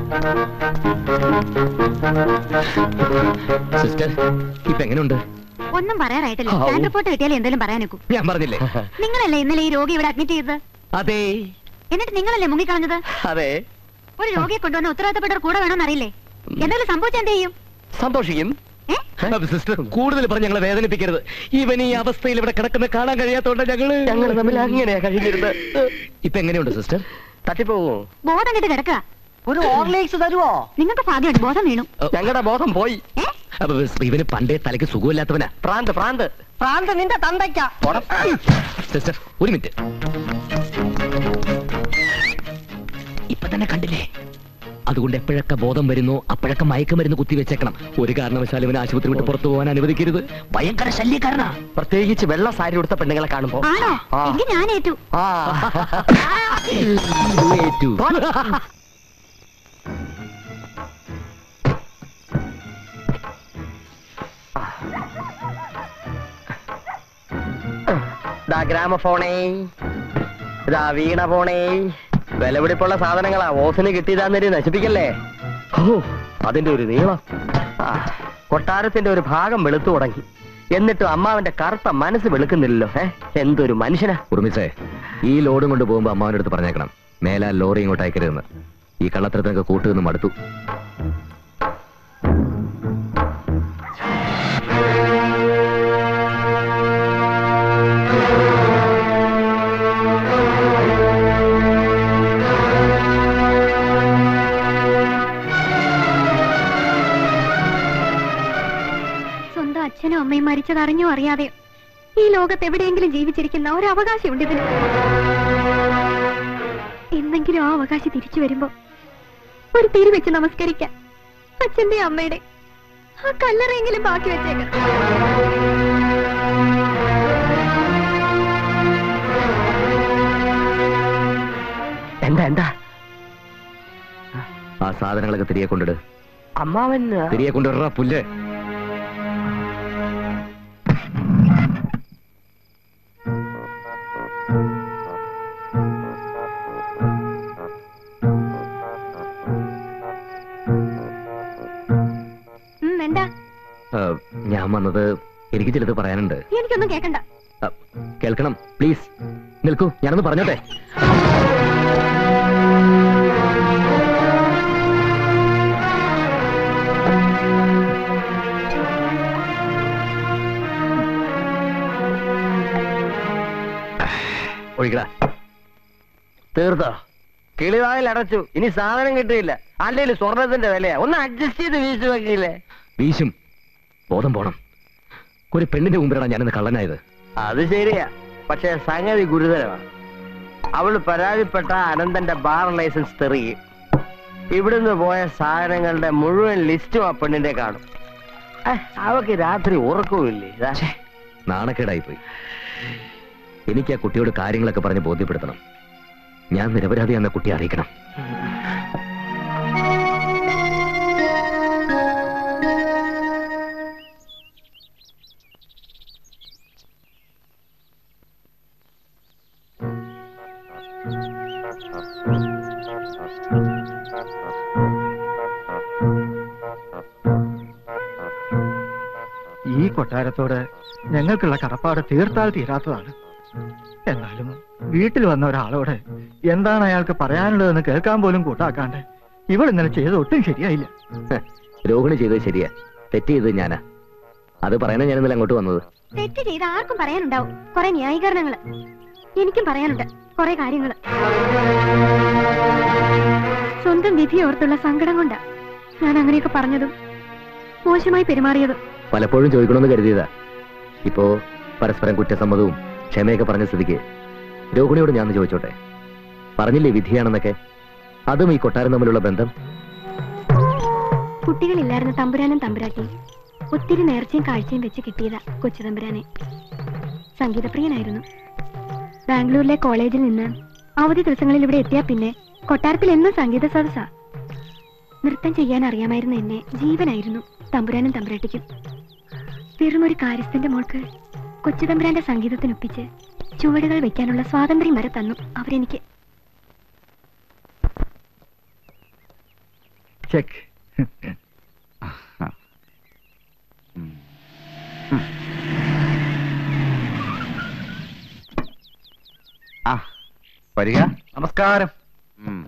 Sister ഇപ്പൊ എങ്ങനെയുണ്ട് ഒന്നും പറയാറായിട്ടില്ല ഔ. സ്കാൻ റിപ്പോർട്ട് കിട്ടിയാലേ എന്തെങ്കിലും പറയാനൊക്കൂ ഞാൻ പറഞ്ഞില്ലേ നിങ്ങളല്ലേ ഇന്നലെ ഈ രോഗി ഇവിടെ അഡ്മിറ്റ് ചെയ്തത് അതെ എന്നിട്ട് നിങ്ങളല്ലേ മുങ്ങിക്കളഞ്ഞത് അതെ ഒരു രോഗിയെ കൊണ്ടുവന്ന് ഉത്തരവാദിത്തപ്പെട്ടവർ കൂടെ വേണമെന്ന് അറിയില്ലേ എന്തെങ്കിലും സംഭവിച്ചാൽ എന്ത് ചെയ്യും സന്തോഷിക്കും ഏ? സിസ്റ്റർ കൂടുതൽ പറഞ്ഞ് ഞങ്ങളെ വേദനിപ്പിക്കരുത് ഇവൻ ഈ അവസ്ഥയിൽ ഇവിടെ കിടക്കുന്ന കാണാൻ കഴിയാത്തോണ്ട് ഞങ്ങള് ഞങ്ങൾ തമ്മിൽ അങ്ങനെയാ കഴിഞ്ഞിരുന്നത് ഇപ്പൊ എങ്ങനെയുണ്ട് സിസ്റ്റർ തട്ടിപ്പോവോ ബോധം കെട്ട് കിടക്കുക ഒരു ഓർലിക്സ് തരുവോ നിങ്ങൾക്ക് ഭാഗ്യമുണ്ട് ബോധം വീണു ഞങ്ങളുടെ ബോധം പോയി ഏ അപ്പൊ ഇവന് പണ്ടേ തലയ്ക്ക് സുഖമില്ലാത്തവനാ പ്രാന്ത് പ്രാന്ത് പ്രാന്ത് നിന്റെ തന്തയ്ക്ക സിസ്റ്റർ ഒരു മിനിറ്റ് ഇപ്പൊ തന്നെ കണ്ടില്ലേ അതുകൊണ്ട് എപ്പോഴൊക്കെ ബോധം വരുന്നോ അപ്പോഴൊക്കെ മയക്കുമരുന്ന് കുത്തിവെച്ചേക്കണം ഒരു കാരണവശാലും ഇവന് ആശുപത്രി വിട്ട് പുറത്തു പോകാൻ അനുവദിക്കരുത് ഭയങ്കര ശല്യക്കാരനാ പ്രത്യേകിച്ച് വെള്ള സാരി ഉടുത്ത പെണ്ണുങ്ങളെ കാണുമ്പോ ആണോ ആ. എങ്കിൽ ഞാൻ ഏറ്റു ആ ഏറ്റു. ദാ ഗ്രാമഫോണേ ഇതാ വീണ ഫോണേ വിലപിടിപ്പുള്ള സാധനങ്ങളാ ഓസിന് കിട്ടിയതാന്നൊരു നശിപ്പിക്കല്ലേ ഓ അതിന്റെ ഒരു നീളം ആ, കൊട്ടാരത്തിന്റെ ഒരു ഭാഗം വെളുത്തു തുടങ്ങി എന്നിട്ടും അമ്മാവന്റെ കറുത്ത മനസ്സ് വെളുക്കുന്നില്ലല്ലോ ഏ എന്തൊരു മനുഷ്യനാ ഉറുമിസേ ഈ ലോഡും കൊണ്ട് പോകുമ്പോ അമ്മാവന്റെ അടുത്ത് പറഞ്ഞേക്കണം മേലാൽ ലോറി ഇങ്ങോട്ട് അയക്കരുതെന്ന് ഈ കള്ളത്തരത്തിനൊക്കെ കൂട്ടുനിന്ന് മടുത്തു സ്വന്തം അച്ഛനും അമ്മയും മരിച്ചത് അറിഞ്ഞോ അറിയാതെയോ ഈ ലോകത്ത് എവിടെയെങ്കിലും ജീവിച്ചിരിക്കുന്ന ഒരു അവകാശമുണ്ട് ഇതിന് എന്നെങ്കിലും ആ അവകാശം തിരിച്ചു വരുമ്പോ ഒരു തിരി വെച്ച് നമസ്കരിക്കാൻ അച്ഛന്റെ അമ്മയുടെ ആ കല്ലറയെങ്കിലും ബാക്കി വെച്ചേക്കാം എന്താ എന്താ ആ സാധനങ്ങളൊക്കെ തിരികെ കൊണ്ടിട് അമ്മാവൻ തിരികെ കൊണ്ടുവരാ പുല്ല് ഉം, എന്താ ആ, ഞാൻ വന്നത് എനിക്ക് ചിലത് പറയാനുണ്ട് എനിക്കൊന്നും കേക്കണ്ട ആ, കേൾക്കണം പ്ലീസ് നിൽക്കൂ ഞാനൊന്ന് പറഞ്ഞോട്ടെ ഒഴിക്കടാ തീർത്തോ കിളിവായിൽ അടച്ചു ഇനി സാധനം കിട്ടിയില്ല അല്ലെങ്കിൽ സ്വർണത്തിന്റെ വിലയാ ഒന്ന് അഡ്ജസ്റ്റ് ചെയ്ത് വീശു വെക്കില്ലേ വീശും ബോധം പോണം ഒരു പെണ്ണിന്റെ മുമ്പിലാണ് ഞാനിന്ന് കള്ളനായത് അത് ശരിയാ പക്ഷെ സംഗതി ഗുരുതരമാണ് അവള് പരാതിപ്പെട്ട അനന്തന്റെ ബാർ ലൈസൻസ് തെറിയും ഇവിടുന്ന് പോയ സാധനങ്ങളുടെ മുഴുവൻ ലിസ്റ്റും ആ പെണ്ണിന്റെ കാണും ഏ, അവക്ക് രാത്രി ഉറക്കവുമില്ലേ ഇതാ. നാണക്കേടായി പോയി എനിക്ക് ആ കുട്ടിയോട് കാര്യങ്ങളൊക്കെ പറഞ്ഞ് ബോധ്യപ്പെടുത്തണം ഞാൻ നിരപരാധിയാന്ന കുട്ടിയെ അറിയിക്കണം ഈ കൊട്ടാരത്തോട് ഞങ്ങൾക്കുള്ള കടപ്പാട് തീർത്താൽ തീരാത്തതാണ് എന്നാലും വീട്ടിൽ വന്ന ഒരാളോട് എന്താണ് അയാൾക്ക് പറയാനുള്ളതെന്ന് കേൾക്കാൻ പോലും കൂട്ടാക്കാണ്ട് ഇവൾ ഇന്നലെ ചെയ്ത് ഒട്ടും ശരിയായില്ല ഹ്, രോഹിണി ചെയ്തത് ശരിയാ തെറ്റ് ചെയ്തത് ഞാനാ അത് പറയാനാ ഞാൻ ഇന്നലെ അങ്ങോട്ട് വന്നത് തെറ്റ് ചെയ്ത് ആർക്കും പറയാനുണ്ടാവും കുറെ ന്യായീകരണങ്ങള് എനിക്കും പറയാനുണ്ട് കുറെ കാര്യങ്ങള് സ്വന്തം വിധി ഓർത്തുള്ള സങ്കടം കൊണ്ടാ ഞാൻ അങ്ങനെയൊക്കെ പറഞ്ഞതും മോശമായി പെരുമാറിയതും പലപ്പോഴും ചോദിക്കണമെന്ന് കരുതിയതാ ഇപ്പോ പരസ്പരം കുറ്റസമ്മതവും ക്ഷമയൊക്കെ പറഞ്ഞ സ്ഥിതിക്ക് രോഹിണിയോട് ഞാൻ ഒന്ന് ചോദിച്ചോട്ടെ പറഞ്ഞില്ലേ വിധിയാണെന്നൊക്കെ അതും ഈ കൊട്ടാരം തമ്മിലുള്ള ബന്ധം കുട്ടികളില്ലായിരുന്ന തമ്പുരാനും തമ്പുരാട്ടിയും ഒത്തിരി നേർച്ചയും കാഴ്ചയും വെച്ച് കിട്ടിയതാ കൊച്ചു തമ്പുരാനെ സംഗീതപ്രിയനായിരുന്നു ബാംഗ്ലൂരിലെ കോളേജിൽ നിന്ന് അവധി ദിവസങ്ങളിൽ ഇവിടെ എത്തിയാ പിന്നെ കൊട്ടാരത്തിൽ എന്നും സംഗീത സദസ്സാ നൃത്തം ചെയ്യാൻ അറിയാമായിരുന്ന എന്നെ ജീവനായിരുന്നു തമ്പുരാനും തമ്പുരാട്ടിക്കും വെറുമൊരു കാര്യസ്ഥന്റെ മോൾക്ക് കൊച്ചു തമ്പുരാന്റെ സംഗീതത്തിനൊപ്പിച്ച് ചുവടുകൾ വെക്കാനുള്ള സ്വാതന്ത്ര്യം വരെ തന്നു അവരെനിക്ക് ചെക്ക് ഉം. ഉം. ആ വരിക നമസ്കാരം ഉം.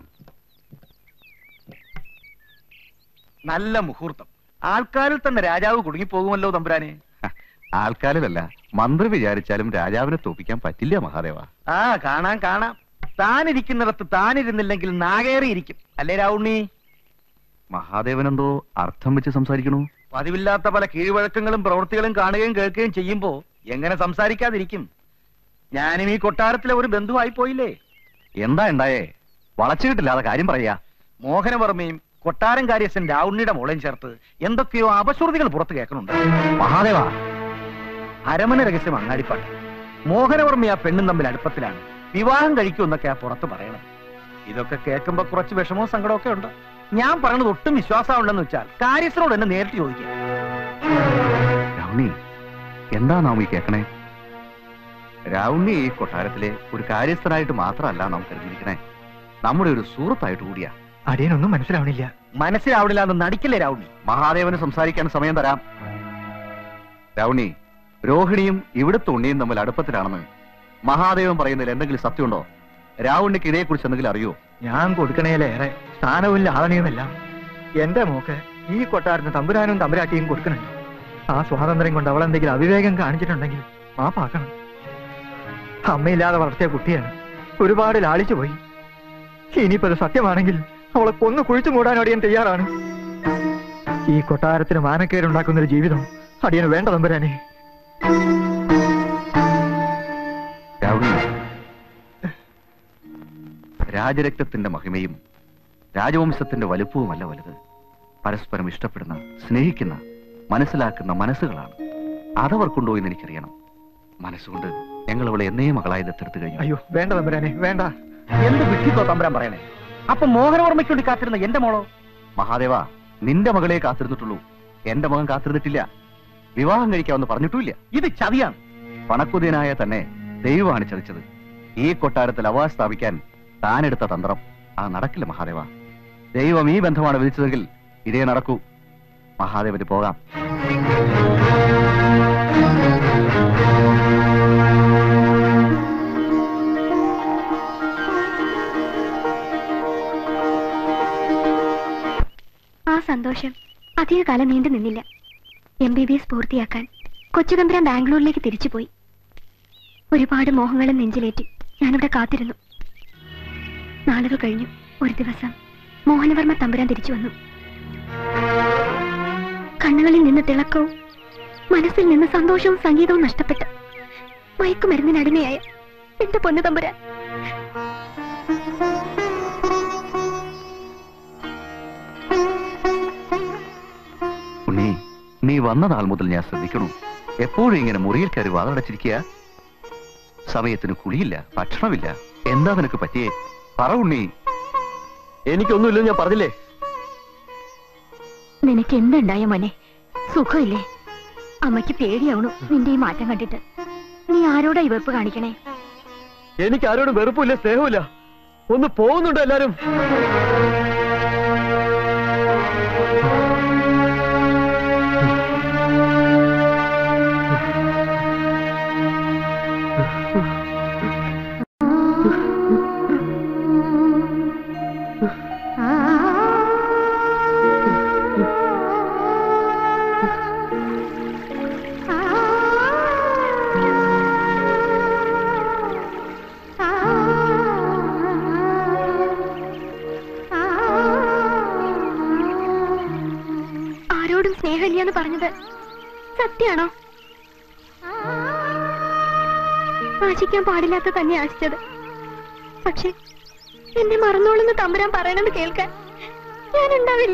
നല്ല മുഹൂർത്തം ആൾക്കാരിൽ തന്നെ രാജാവ് കുടുങ്ങിപ്പോകുമല്ലോ തമ്പുരാനെ ഹ, ആൾക്കാരിലല്ല മന്ത്രി വിചാരിച്ചാലും രാജാവിനെ തോപ്പിക്കാൻ പറ്റില്ല മഹാദേവ ആ കാണാം കാണാം താനിരിക്കുന്നിടത്ത് താനിരുന്നില്ലെങ്കിൽ നാഗേറി ഇരിക്കും അല്ലേ രാവുണ്ണി മഹാദേവനെന്തോ അർത്ഥം വെച്ച് സംസാരിക്കണു പതിവില്ലാത്ത പല കീഴ്വഴക്കങ്ങളും പ്രവൃത്തികളും കാണുകയും കേൾക്കുകയും ചെയ്യുമ്പോ എങ്ങനെ സംസാരിക്കാതിരിക്കും ഞാനും ഈ കൊട്ടാരത്തിലെ ഒരു ബന്ധുവായി പോയില്ലേ എന്താ ഉണ്ടായേ വളച്ചുകിട്ടില്ലാതെ കാര്യം പറയാ മോഹനവർമ്മയും കൊട്ടാരം കാര്യസ്ഥൻ രാവുണ്ണിയുടെ മോളെയും ചേർത്ത് എന്തൊക്കെയോ അപശ്രുതികൾ പുറത്തു കേൾക്കുന്നുണ്ട് മഹാദേവ അരമന രഹസ്യം അങ്ങാടിപ്പാട്ട് മോഹനവർമ്മ ആ പെണ്ണും തമ്മിൽ അടുപ്പത്തിലാണ് വിവാഹം കഴിക്കുമെന്നൊക്കെയാ പുറത്ത് പറയണത് ഇതൊക്കെ കേൾക്കുമ്പോ കുറച്ച് വിഷമവും സങ്കടവും ഒക്കെ ഉണ്ട് ഞാൻ പറയണത് ഒട്ടും വിശ്വാസമുണ്ടെന്ന് വെച്ചാൽ കാര്യസ്ഥനോട് എന്നെ നേരിട്ട് ചോദിക്കാം രാവുണ്ണി എന്താ നാം ഈ കേക്കണേ രാവുണ്ണി ഈ കൊട്ടാരത്തിലെ ഒരു കാര്യസ്ഥനായിട്ട് മാത്രമല്ല നാം കരുതിയിരിക്കണേ നമ്മുടെ ഒരു സുഹൃത്തായിട്ട് കൂടിയാ അടിയനൊന്നും മനസ്സിലാവണില്ല മനസ്സിലാവണില്ല എന്ന് നടിക്കല്ലേ രാവുണ്ണി മഹാദേവന് സംസാരിക്കാൻ സമയം തരാം രാവുണ്ണി രോഹിണിയും ഇവിടുത്തെ ഉണ്ണിയും തമ്മിൽ അടുപ്പത്തിലാണെന്ന് മഹാദേവൻ പറയുന്നതിൽ എന്തെങ്കിലും സത്യമുണ്ടോ രാവുണ്ണിക്ക് ഇതേക്കുറിച്ച് എന്തെങ്കിലും അറിയോ ഞാൻ കൊടുക്കണേലേറെ സ്ഥാനവും ലാളനയുമല്ല എന്റെ മോക്ക് ഈ കൊട്ടാരത്തിന് തമ്പുരാനും തമ്പുരാട്ടിയും കൊടുക്കണുണ്ട് ആ സ്വാതന്ത്ര്യം കൊണ്ട് അവൾ എന്തെങ്കിലും അവിവേകം കാണിച്ചിട്ടുണ്ടെങ്കിൽ മാപ്പാക്കണം അമ്മയില്ലാതെ വളർത്തിയ കുട്ടിയാണ് ഒരുപാട് ലാളിച്ചു പോയി ഇനിയിപ്പോ അത് സത്യമാണെങ്കിൽ അവളെ കൊന്നു കുഴിച്ചു മൂടാൻ അടിയൻ തയ്യാറാണ് ഈ കൊട്ടാരത്തിന് മാനക്കേടുണ്ടാക്കുന്ന ഒരു ജീവിതം അടിയന് വേണ്ട തമ്പുരാനെ രാവുണ്ണി രാജരക്തത്തിന്റെ മഹിമയും രാജവംശത്തിന്റെ വലുപ്പവുമല്ല വലുത് പരസ്പരം ഇഷ്ടപ്പെടുന്ന സ്നേഹിക്കുന്ന മനസ്സിലാക്കുന്ന മനസ്സുകളാണ് അതവർക്കുണ്ടോ എന്ന് എനിക്കറിയണം മനസ്സുകൊണ്ട് ഞങ്ങൾ അവളെ എന്നേ മകളായി ദത്തെടുത്തു കഴിഞ്ഞു അയ്യോ വേണ്ട തമ്പുരാനെ വേണ്ട എന്ത് വിട്ടിത്തോ തമ്പുരാൻ പറയണേ അപ്പൊ മോഹനവർമ്മയ്ക്ക് വേണ്ടി കാത്തിരുന്ന എന്റെ മോളോ മഹാദേവ നിന്റെ മകളെ കാത്തിരുന്നിട്ടുള്ളൂ എന്റെ മകൻ കാത്തിരുന്നിട്ടില്ല വിവാഹം കഴിക്കാമെന്ന് പറഞ്ഞിട്ടുമില്ല ഇത് ചതിയാണ് പണക്കുതിയനായ തന്നെ ദൈവമാണ് ചതിച്ചത് ഈ കൊട്ടാരത്തിൽ അവാസ് സ്ഥാപിക്കാൻ താനെടുത്ത തന്ത്രം ആ നടക്കില്ല മഹാദേവ ദൈവം ഈ ബന്ധമാണ് വിധിച്ചതെങ്കിൽ ഇതേ നടക്കൂ മഹാദേവന് പോകാം ആ സന്തോഷം അധികകാലം നീണ്ടു നിന്നില്ല എം ബി ബി എസ് പൂർത്തിയാക്കാൻ കൊച്ചുതമ്പുരാൻ ബാംഗ്ലൂരിലേക്ക് തിരിച്ചുപോയി ഒരുപാട് മോഹങ്ങളും നെഞ്ചിലേറ്റി ഞാനിവിടെ കാത്തിരുന്നു നാളുകൾ കഴിഞ്ഞു ഒരു ദിവസം മോഹനവർമ്മ തമ്പുരാൻ തിരിച്ചു വന്നു കണ്ണുകളിൽ നിന്ന് തിളക്കവും മനസ്സിൽ നിന്ന് സന്തോഷവും സംഗീതവും നഷ്ടപ്പെട്ട് മയക്കുമരുന്നിനടിമയായ എന്റെ പൊന്നു തമ്പുരാൻ ഉണ്ണി നീ വന്ന നാൾ മുതൽ ഞാൻ ശ്രദ്ധിക്കണു എപ്പോഴും ഇങ്ങനെ മുറിയിൽ കയറി വാതടച്ചിരിക്കുക സമയത്തിന് കുളിയില്ല ഭക്ഷണമില്ല എന്താ നിനക്ക് പറ്റിയേ പറ ഉണ്ണി എനിക്കൊന്നുമില്ലെന്ന് ഞാൻ പറഞ്ഞില്ലേ നിനക്ക് എന്തുണ്ടായ മോനെ സുഖമില്ലേ അമ്മയ്ക്ക് പേടിയാവണു നിന്റെ ഈ മാറ്റം കണ്ടിട്ട് നീ ആരോടാ ഈ വെറുപ്പ് കാണിക്കണേ എനിക്ക് ആരോടും വെറുപ്പില്ല സ്നേഹമില്ല ഒന്ന് പോകുന്നുണ്ടോ എല്ലാരും ആരോടും സ്നേഹമില്ലാന്ന് പറഞ്ഞത് സത്യാണോ ആശിക്കാൻ പാടില്ലാത്ത തന്നെ ആശിച്ചത് പക്ഷെ എന്നെ മറന്നോളെന്ന് തമ്പുരാൻ പറയണമെന്ന് കേൾക്കാൻ ഞാനുണ്ടാവില്ല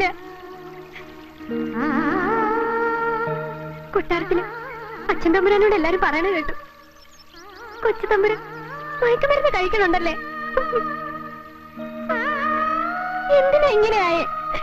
കൊട്ടാരത്തില് അച്ഛൻ തമ്പുരാനോട് എല്ലാരും പറയണ കേട്ടു കൊച്ചു തമ്പുരാൻ മയക്കുമരുന്ന് കഴിക്കണുണ്ടല്ലേ എന്തിനാ ഇങ്ങനെയായേ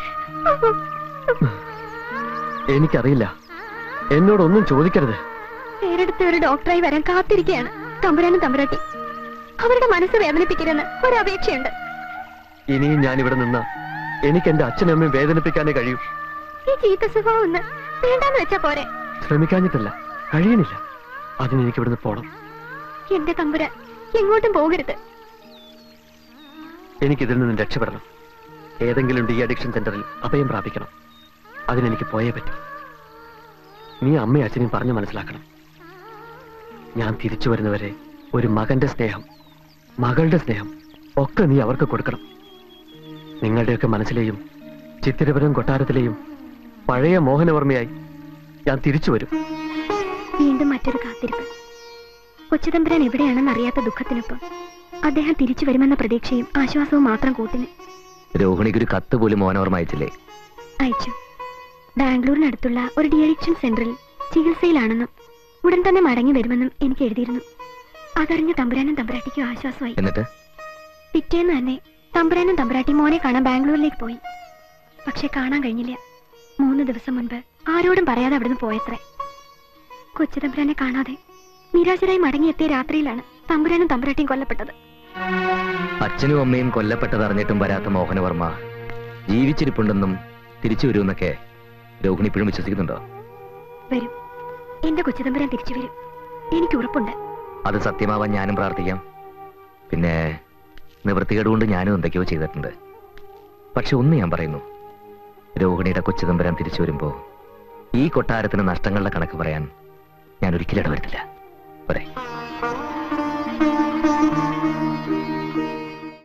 എനിക്കറിയില്ല എന്നോടൊന്നും ചോദിക്കരുത് പേരെടുത്ത് ഒരു ഡോക്ടറായി വരാൻ കാത്തിരിക്കുകയാണ് തമ്പുരാനും തമ്പുരാട്ടി അവരുടെ മനസ്സ് വേദനിപ്പിക്കരുതെന്ന് ഒരപേക്ഷയുണ്ട് ഇനിയും ഞാൻ ഇവിടെ നിന്ന എനിക്ക് എന്റെ അച്ഛനും അമ്മയും വേദനിപ്പിക്കാനേ കഴിയൂ ഈ ചീത്ത സ്വഭാവം ഒന്ന് വേണ്ടാന്ന് വെച്ചാ പോരെ ശ്രമിക്കാഞ്ഞിട്ടല്ല കഴിയണില്ല അതിന് എനിക്ക് ഇവിടുന്ന് പോണം എന്റെ തമ്പുരാൻ എങ്ങോട്ടും പോകരുത് എനിക്കിതിൽ നിന്ന് രക്ഷപ്പെടണം ഏതെങ്കിലും ഡി അഡിക്ഷൻ സെന്ററിൽ അഭയം പ്രാപിക്കണം അതിനെനിക്ക് പോയേ പറ്റൂ നീ അമ്മയും അച്ഛനെയും പറഞ്ഞു മനസ്സിലാക്കണം ഞാൻ തിരിച്ചു വരുന്നവരെ ഒരു മകന്റെ സ്നേഹം മകളുടെ സ്നേഹം ഒക്കെ നീ അവർക്ക് കൊടുക്കണം നിങ്ങളുടെയൊക്കെ മനസ്സിലെയും ചിത്തിരപുരം കൊട്ടാരത്തിലെയും പഴയ മോഹനവർമ്മയായി ഞാൻ തിരിച്ചു വരും വീണ്ടും മറ്റൊരു കാത്തിരിപ്പ് കൊച്ചുതമ്പുരാൻ എവിടെയാണെന്ന് അറിയാത്ത ദുഃഖത്തിനൊപ്പം അദ്ദേഹം തിരിച്ചു വരുമെന്ന പ്രതീക്ഷയും ആശ്വാസവും മാത്രം കൂട്ടിന് രോഹിണിക്ക് ഒരു കത്ത് പോലും മോഹനവർമ്മ അയച്ചില്ലേ അയച്ചു ബാംഗ്ലൂരിനടുത്തുള്ള ഒരു ഡിയഡിക്ഷൻ സെന്ററിൽ ചികിത്സയിലാണെന്നും ഉടൻ തന്നെ മടങ്ങി വരുമെന്നും എനിക്ക് എഴുതിയിരുന്നു അതറിഞ്ഞ തമ്പുരാനും തമ്പുരാട്ടിക്കും ആശ്വാസമായി എന്നിട്ട് പിറ്റേന്ന് തന്നെ തമ്പുരാനും തമ്പുരാട്ടി മോനെ കാണാൻ ബാംഗ്ലൂരിലേക്ക് പോയി പക്ഷെ കാണാൻ കഴിഞ്ഞില്ല മൂന്ന് ദിവസം മുൻപ് ആരോടും പറയാതെ അവിടുന്ന് പോയത്രേ കൊച്ചു തമ്പുരാനെ കാണാതെ നിരാശരായി മടങ്ങിയെത്തിയ രാത്രിയിലാണ് തമ്പുരാനും തമ്പുരാട്ടിയും കൊല്ലപ്പെട്ടത് അച്ഛനും അമ്മയും കൊല്ലപ്പെട്ടതറിഞ്ഞിട്ടും വരാത്ത മോഹനവർമ്മ ജീവിച്ചിരിപ്പുണ്ടെന്നും തിരിച്ചു വരുമെന്നൊക്കെ രോഹിണി ഇപ്പോഴും വിശ്വസിക്കുന്നുണ്ടോ വരും എന്റെ കൊച്ചു തമ്പുരാൻ തിരിച്ചു വരും എനിക്ക് ഉറപ്പുണ്ട് അത് സത്യമാവാൻ ഞാനും പ്രാർത്ഥിക്കാം പിന്നെ നിവൃത്തികേട് കൊണ്ട് ഞാനും എന്തൊക്കെയോ ചെയ്തിട്ടുണ്ട് പക്ഷെ ഒന്ന് ഞാൻ പറയുന്നു രോഹിണിയുടെ കൊച്ചു തമ്പുരാൻ തിരിച്ചു വരുമ്പോ ഈ കൊട്ടാരത്തിന് നഷ്ടങ്ങളുടെ കണക്ക് പറയാൻ ഞാൻ ഒരിക്കലും ഇടവരുത്തില്ല പോരെ